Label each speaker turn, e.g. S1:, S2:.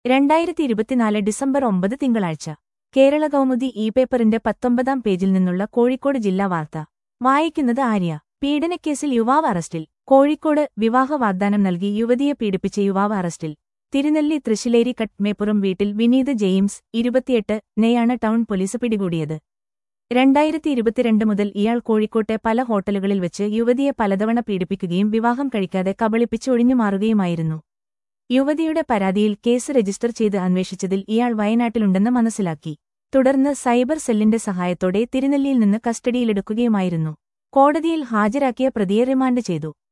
S1: രണ്ടായിരത്തി ഇരുപത്തിനാല് ഡിസംബർ ഒമ്പത് തിങ്കളാഴ്ച കേരള കൗമുദി ഇ പേപ്പറിന്റെ പത്തൊമ്പതാം പേജിൽ നിന്നുള്ള കോഴിക്കോട് ജില്ലാ വാർത്ത വായിക്കുന്നത് ആര്യ പീഡനക്കേസിൽ യുവാവ് അറസ്റ്റിൽ കോഴിക്കോട് വിവാഹ വാഗ്ദാനം നൽകി യുവതിയെ പീഡിപ്പിച്ച യുവാവ് അറസ്റ്റിൽ തിരുനെല്ലി തൃശ്ശിലേരി കട്ട്മേപ്പുറം വീട്ടിൽ വിനീത് ജെയിംസ് ഇരുപത്തിയെട്ട് നെയാണ് ടൗൺ പോലീസ് പിടികൂടിയത് രണ്ടായിരത്തി ഇരുപത്തിരണ്ട് മുതൽ ഇയാൾ കോഴിക്കോട്ടെ പല ഹോട്ടലുകളിൽ വെച്ച് യുവതിയെ പലതവണ പീഡിപ്പിക്കുകയും വിവാഹം കഴിക്കാതെ കബളിപ്പിച്ച് ഒഴിഞ്ഞുമാറുകയുമായിരുന്നു യുവതിയുടെ പരാതിയിൽ കേസ് രജിസ്റ്റർ ചെയ്ത് അന്വേഷിച്ചതിൽ ഇയാൾ വയനാട്ടിലുണ്ടെന്ന് മനസ്സിലാക്കി തുടർന്ന് സൈബർ സെല്ലിന്റെ സഹായത്തോടെ തിരുനെല്ലിയിൽ നിന്ന് കസ്റ്റഡിയിലെടുക്കുകയുമായിരുന്നു കോടതിയിൽ ഹാജരാക്കിയ പ്രതിയെ റിമാൻഡ് ചെയ്തു